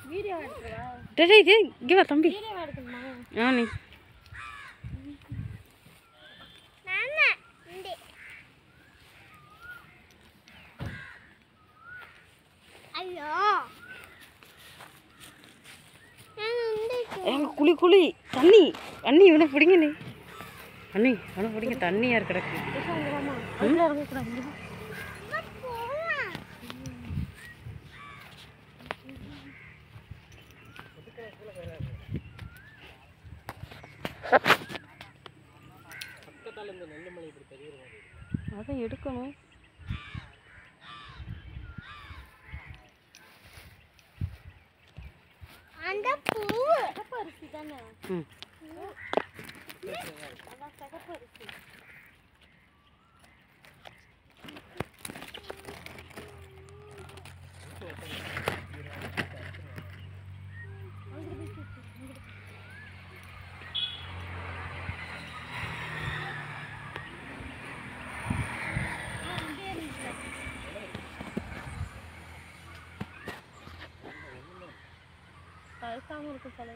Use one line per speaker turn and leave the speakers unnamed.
video எடுத்துவா
டேய் டேய், டேய் இங்கே வா தம்பி
வீடியோ எடுக்கணுமா
ஆ நீ
நானா இந்த ஐயோ நான் வந்து
எங்க குளி குளி தண்ணி தண்ணி இவனை பிடிங்க நீ அண்ணி அவனை பிடிங்க தண்ணியாக கிடக்கு
அதுல இறங்கக்கூடாது போலாம்
அதை எடுக்கணும்
அந்த பூ சிகப்பரிசி தானே
ம்
அதான் சிகப்பரிசி பழுக்காம இருக்கு சில